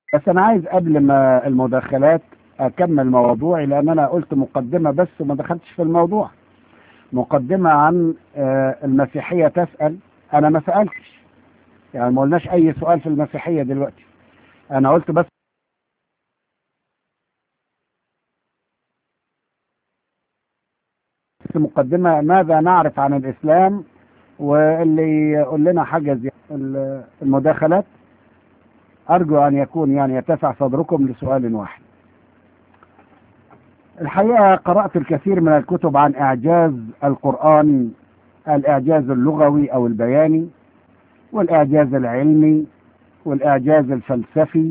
بس انا عايز قبل ما المداخلات اكمل موضوعي لان انا قلت مقدمة بس وما دخلتش في الموضوع مقدمة عن آه، المسيحية تسأل انا ما سألتش يعني ما قلناش اي سؤال في المسيحية دلوقتي انا قلت بس مقدمة ماذا نعرف عن الاسلام واللي يقول لنا حاجة زي ال- المداخلات أرجو أن يكون يعني يتسع صدركم لسؤال واحد الحقيقة قرأت الكثير من الكتب عن إعجاز القرآن الإعجاز اللغوي أو البياني والإعجاز العلمي والإعجاز الفلسفي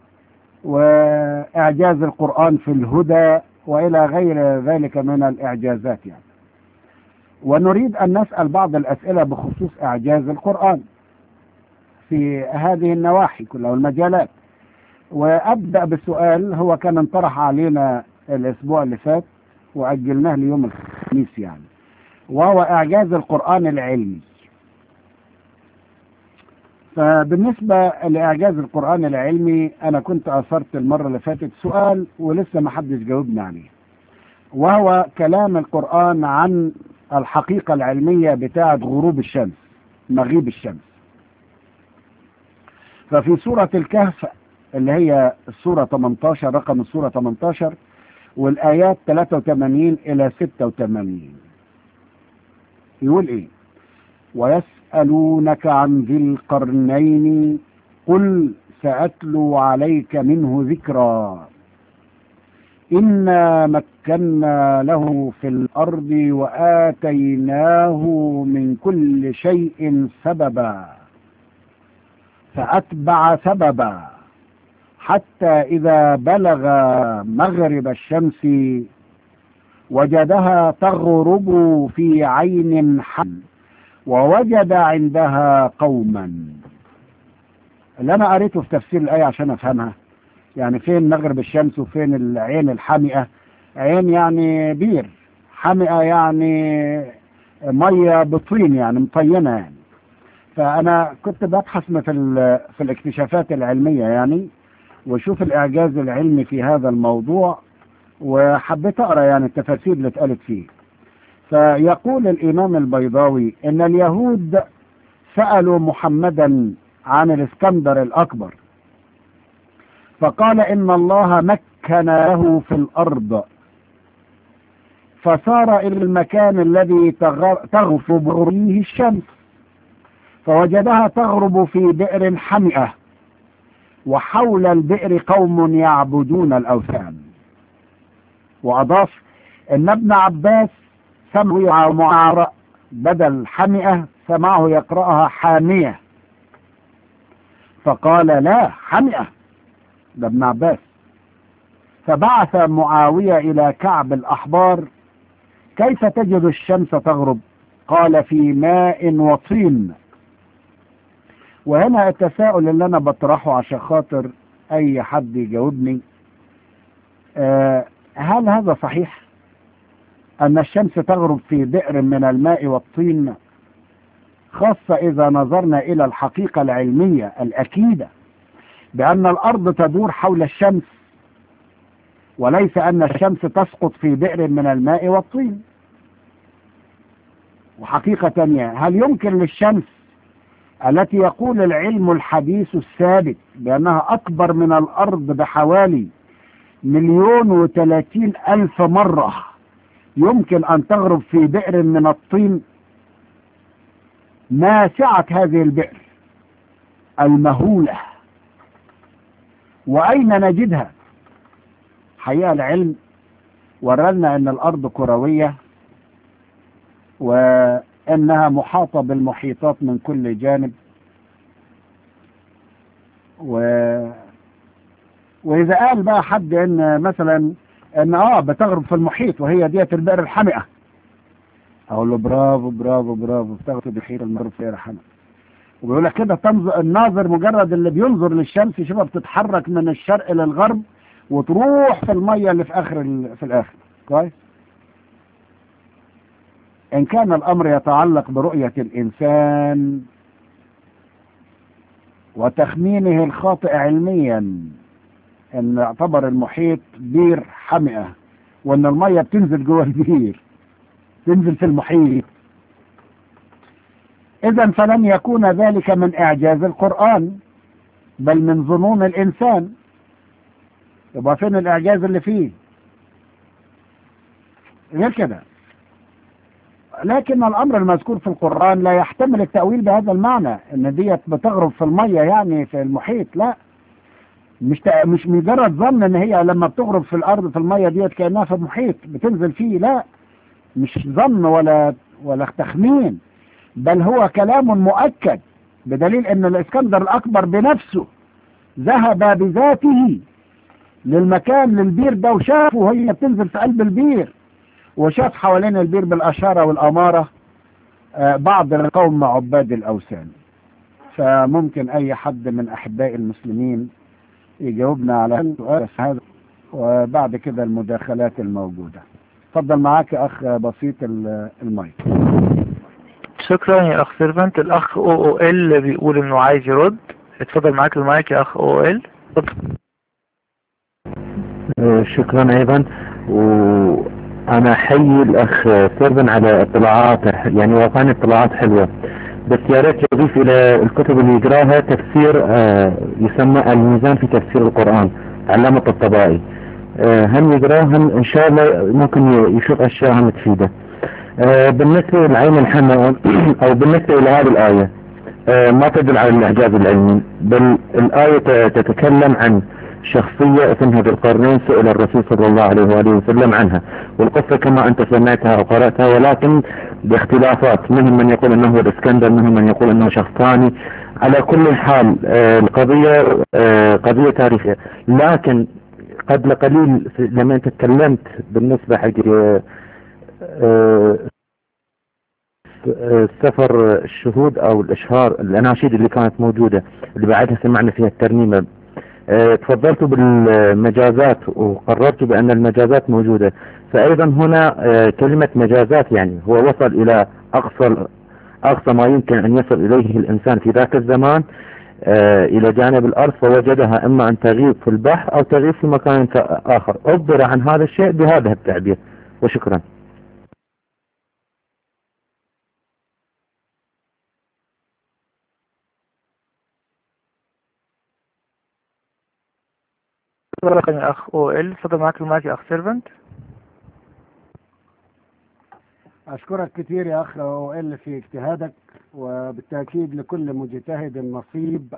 وإعجاز القرآن في الهدى وإلى غير ذلك من الإعجازات يعني ونريد أن نسأل بعض الأسئلة بخصوص إعجاز القرآن في هذه النواحي كلها والمجالات وأبدأ بسؤال هو كان انطرح علينا الأسبوع اللي فات وأجلناه ليوم الخميس يعني وهو إعجاز القرآن العلمي فبالنسبة لإعجاز القرآن العلمي أنا كنت أثرت المرة اللي فاتت سؤال ولسه ما حدش جاوبني عليه وهو كلام القرآن عن الحقيقة العلمية بتاعة غروب الشمس مغيب الشمس ففي سورة الكهف اللي هي السورة 18 رقم السورة 18 والآيات 83 إلى 86 يقول إيه ويسألونك عن ذي القرنين قل سأتلو عليك منه ذكرا إنا مكنا له في الأرض وآتيناه من كل شيء سببا فأتبع سببا حتى إذا بلغ مغرب الشمس وجدها تغرب في عين حم ووجد عندها قوما اللي أنا قريته في تفسير الآية عشان أفهمها يعني فين مغرب الشمس وفين العين الحمئة عين يعني بير حمئة يعني مية بطين يعني مطينة يعني فأنا كنت ببحث في ال- في الاكتشافات العلمية يعني وشوف الإعجاز العلمي في هذا الموضوع وحبيت أقرأ يعني التفاسير اللي اتقالت فيه فيقول الإمام البيضاوي إن اليهود سألوا محمدا عن الإسكندر الأكبر فقال إن الله مكن له في الأرض فصار إلى المكان الذي تغر- تغرب فيه الشمس فوجدها تغرب في بئر حمئة وحول البئر قوم يعبدون الأوثان وأضاف أن ابن عباس سمعه معارة بدل حمئة سمعه يقرأها حامية فقال لا حمئة ده ابن عباس فبعث معاوية إلى كعب الأحبار كيف تجد الشمس تغرب قال في ماء وطين وهنا التساؤل اللي أنا بطرحه عشان خاطر أي حد يجاوبني آه هل هذا صحيح أن الشمس تغرب في بئر من الماء والطين خاصة إذا نظرنا إلى الحقيقة العلمية الأكيدة بأن الأرض تدور حول الشمس وليس أن الشمس تسقط في بئر من الماء والطين وحقيقة تانية هل يمكن للشمس التي يقول العلم الحديث الثابت بأنها أكبر من الأرض بحوالي مليون وثلاثين ألف مرة يمكن أن تغرب في بئر من الطين ما سعة هذه البئر المهولة وأين نجدها حقيقة العلم ورلنا أن الأرض كروية وأنها محاطة بالمحيطات من كل جانب و... وإذا قال بقى حد إن مثلا إن آه بتغرب في المحيط وهي ديت البئر الحمئة أقول له برافو برافو برافو بتغرب في بحيرة المغرب فيها حمئة وبيقول لك كده تنظر الناظر مجرد اللي بينظر للشمس يشوفها بتتحرك من الشرق للغرب وتروح في المية اللي في آخر ال... في الآخر كويس إن كان الأمر يتعلق برؤية الإنسان وتخمينه الخاطئ علميا ان يعتبر المحيط بير حمئة وان المية بتنزل جوه البير تنزل في المحيط اذا فلن يكون ذلك من اعجاز القرآن بل من ظنون الانسان يبقى فين الاعجاز اللي فيه غير كده لكن الامر المذكور في القرآن لا يحتمل التأويل بهذا المعنى ان ديت بتغرب في المية يعني في المحيط لا مش تق- مش مجرد ظن ان هي لما بتغرب في الارض في المية ديت كأنها في المحيط بتنزل فيه لا مش ظن ولا ولا تخمين بل هو كلام مؤكد بدليل ان الاسكندر الاكبر بنفسه ذهب بذاته للمكان للبير ده وشافه وهي بتنزل في قلب البير وشاف حوالين البير بالأشارة والأمارة آه، بعض القوم عباد الأوثان فممكن أي حد من أحباء المسلمين يجاوبنا على السؤال بس هذا وبعد كده المداخلات الموجودة اتفضل معاك يا أخ بسيط ال- المايك شكرا يا اخ سيرفنت الاخ او او ال بيقول انه عايز يرد اتفضل معاك المايك يا اخ او ال آه، شكرا ايضا وانا احيي الاخ سيرفن على اطلاعاته يعني وطاني اطلاعات حلوة بس يا ريت يضيف الى الكتب اللي يقراها تفسير آه، يسمى الميزان في تفسير القرآن علامة الطبائي آه، هم يقراه هم ان شاء الله ممكن ي- يشوف اشياء هم تفيده آه، بالنسبة للعين الحمراء او بالنسبة الى هذه الاية آه، ما تدل على الاعجاز العلمي بل الاية ت- تتكلم عن شخصية اسمها ذي القرنين سئل الرسول صلى الله عليه وآله وسلم عنها والقصة كما أنت سمعتها وقرأتها ولكن باختلافات منهم من يقول أنه هو الإسكندر منهم من يقول أنه شخص ثاني على كل حال آه، القضية آه، قضية تاريخية لكن قبل قليل في- لما أنت تكلمت بالنسبة حق آه، آه، آه، سفر الشهود او الاشهار الاناشيد اللي كانت موجودة اللي بعدها سمعنا فيها الترنيمة آه، تفضلتوا بالمجازات وقررتوا بان المجازات موجودة فايضا هنا آه، كلمة مجازات يعني هو وصل الى اقصى اقصى ما يمكن ان يصل اليه الانسان في ذاك الزمان آه، الى جانب الارض فوجدها اما ان تغيب في البحر او تغيب في مكان اخر عبر عن هذا الشيء بهذا التعبير وشكرا شكرا يا اخ او ال اتفضل معاك المايك يا اخ سيرفنت أشكرك كتير يا أخ وإل في اجتهادك وبالتأكيد لكل مجتهد نصيب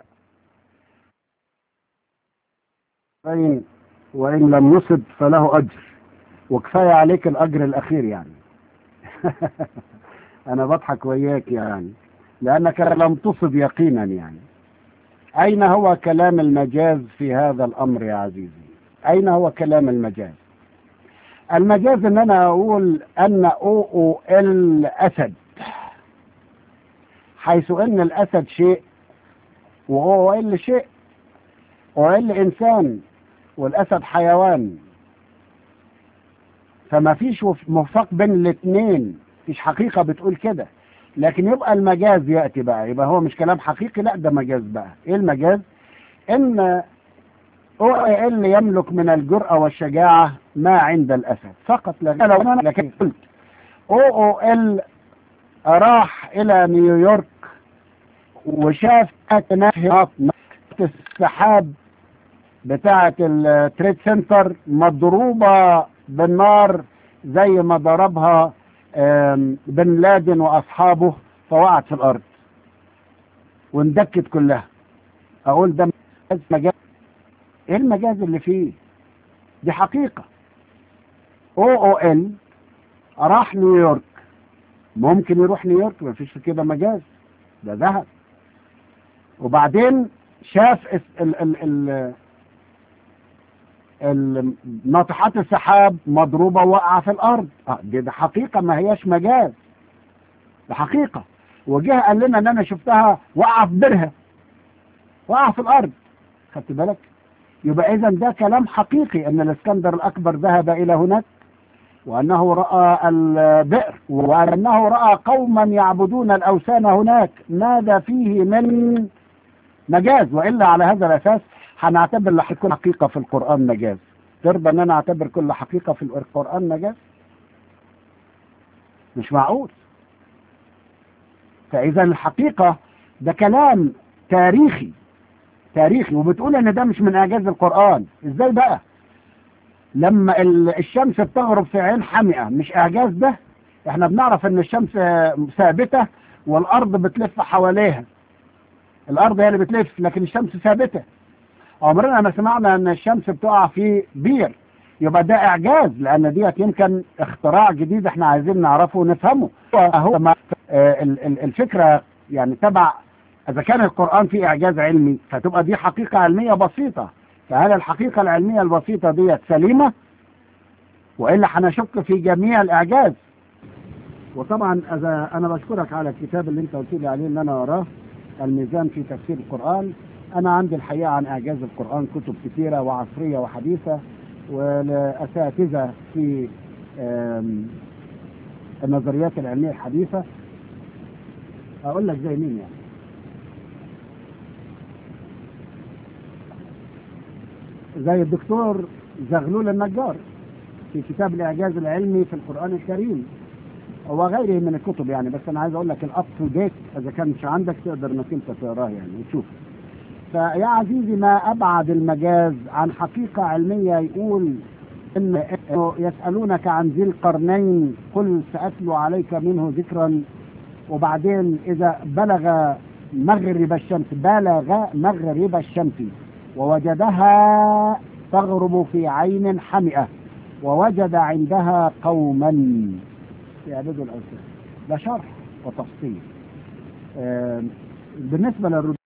وإن وإن لم يصب فله أجر وكفاية عليك الأجر الأخير يعني أنا بضحك وياك يعني لأنك لم تصب يقينا يعني أين هو كلام المجاز في هذا الأمر يا عزيزي أين هو كلام المجاز المجاز ان انا اقول ان او او ال اسد حيث ان الاسد شيء واو ال شيء او ال انسان والاسد حيوان فما فيش وف- موفق بين الاثنين فيش حقيقة بتقول كده لكن يبقى المجاز يأتي بقى يبقى هو مش كلام حقيقي لا ده مجاز بقى ايه المجاز ان او ال يملك من الجرأة والشجاعة ما عند الأسد فقط لا غير. لو أنا لكن قلت او او ال راح إلى نيويورك وشاف أتناهي السحاب بتاعة التريد سنتر مضروبة بالنار زي ما ضربها آم، بن لادن وأصحابه فوقعت في الأرض واندكت كلها أقول ده مجاز ايه المجاز اللي فيه دي حقيقة او او ال راح نيويورك ممكن يروح نيويورك مفيش في كده مجاز ده ذهب وبعدين شاف اس- ال ال ال ال- ناطحات السحاب مضروبة واقعة في الأرض آه، دي, دي حقيقة ما هياش مجاز ده حقيقة وجه قال لنا ان انا شفتها واقعة في بيرها واقعة في الأرض خدت بالك يبقى اذا ده كلام حقيقي ان الاسكندر الاكبر ذهب الى هناك وانه راى البئر وانه راى قوما يعبدون الاوثان هناك ماذا فيه من مجاز وإلا على هذا الأساس هنعتبر لح- كل حقيقة في القرآن مجاز ترضى أن أنا أعتبر كل حقيقة في القرآن مجاز مش معقول فإذا الحقيقة ده كلام تاريخي تاريخي وبتقول ان ده مش من اعجاز القرآن ازاي بقى لما ال- الشمس بتغرب في عين حمئة مش اعجاز ده احنا بنعرف ان الشمس ثابتة والارض بتلف حواليها الارض هي اللي بتلف لكن الشمس ثابتة عمرنا ما سمعنا ان الشمس بتقع في بير يبقى ده اعجاز لان ديت يمكن اختراع جديد احنا عايزين نعرفه ونفهمه هو ما- آه، ال- ال- الفكرة يعني تبع اذا كان القرآن فيه اعجاز علمي فتبقى دي حقيقة علمية بسيطة فهل الحقيقة العلمية البسيطة ديت سليمة وإلا هنشك في جميع الإعجاز وطبعا إذا أنا بشكرك على الكتاب اللي أنت قلت لي عليه إن أنا أراه الميزان في تفسير القرآن أنا عندي الحقيقة عن إعجاز القرآن كتب كثيرة وعصرية وحديثة ولأساتذة في آم، النظريات العلمية الحديثة أقول لك زي مين يعني زي الدكتور زغلول النجار في كتاب الإعجاز العلمي في القرآن الكريم وغيره من الكتب يعني بس أنا عايز أقول لك الأب تو ديت إذا كان مش عندك تقدر إنك أنت تقراه يعني وتشوف فيا عزيزي ما أبعد المجاز عن حقيقة علمية يقول إن إنه يسألونك عن ذي القرنين قل سأتلو عليك منه ذكرا وبعدين إذا بلغ مغرب الشمس بلغ مغرب الشمس ووجدها تغرب في عين حمئة ووجد عندها قوما يعبدوا الأوثان ده شرح وتفصيل آم، بالنسبة للرد